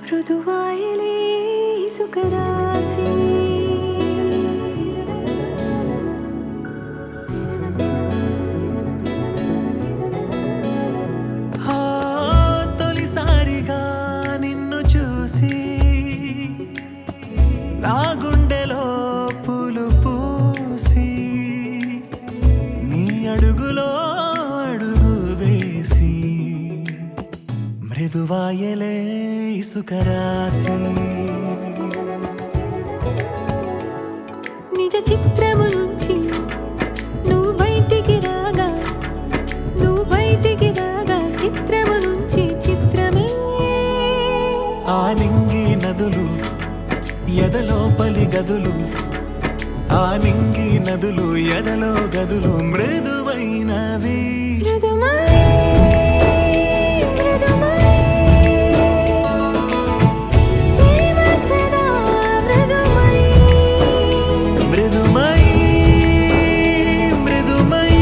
మృదువాయలే సుఖరాశి ఆ తొలిసారిగా నిన్ను చూసి నా గుండెలో పూలు పూసి నీ అడుగులో అడుగు వేసి మృదువాయలే ఇసుక రాసి నిజ చిత్రము నుంచి నువ్వు బయటికి రాగా నువ్వు బయటికి రాగా చిత్రము నుంచి చిత్రమే ఆ నింగి నదులు ఎదలోపలి గదులు ఆ నింగి నదులు ఎదలో గదులు మృదువైనవి మృదుమై మృదుమై ప్రేమ సదా మృదుమై మృదుమై మృదుమై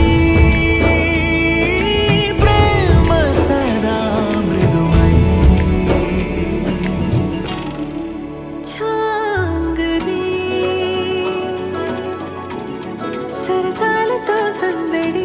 ప్రేమ సదా మృదుమై చాంగరే సరసాలతో సందడి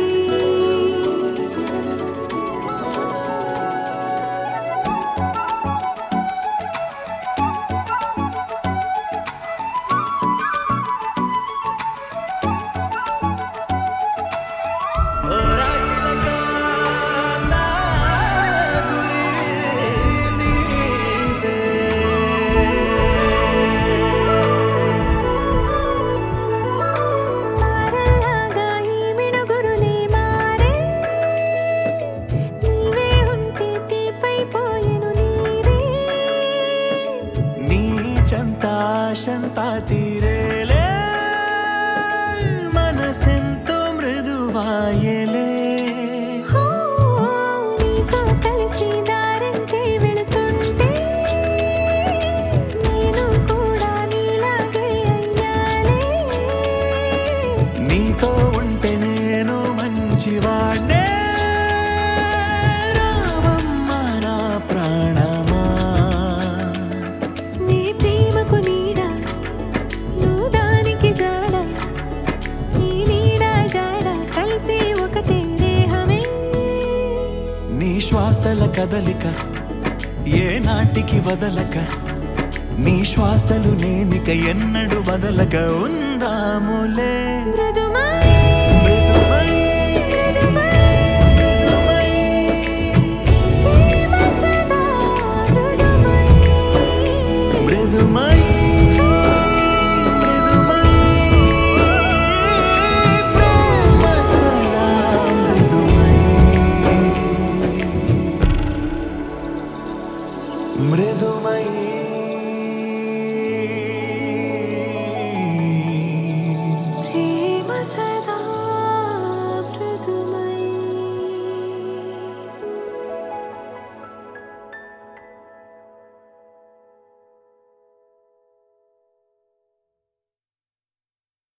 ఓ రాచిలక నా గురి నీవే తారలాగా ఈ మిణుగురులే మారే నీవే ఉంటే తీపైపోయెను నీరే నీ చంతాశంతా తీరేలే మనసెంతో మృదువాయలే హో నీతో కలిసి దారంటే వెళుతుంటే నేను కూడా నీలాగే అయ్యాలే నీతో ఉంటే నేను మంచివాడే రావమ్మ నా ప్రాణమా నీ ప్రేమకు నీడ నువ్వు దానికి జాడ ఈ నీడ జాడ కలిసి ఒకటే దేహమే నీ శ్వాసల కదలిక ఏ నాటికి వదలక నీ శ్వాసలు నేనిక ఎన్నడు వదలక ఉందాములే మృదుమై మృదుమై, మృదుమై, ప్రేమ సదా మృదుమై మృదుమై, మృదుమై, ప్రేమ సదా మృదుమై. మృదుమై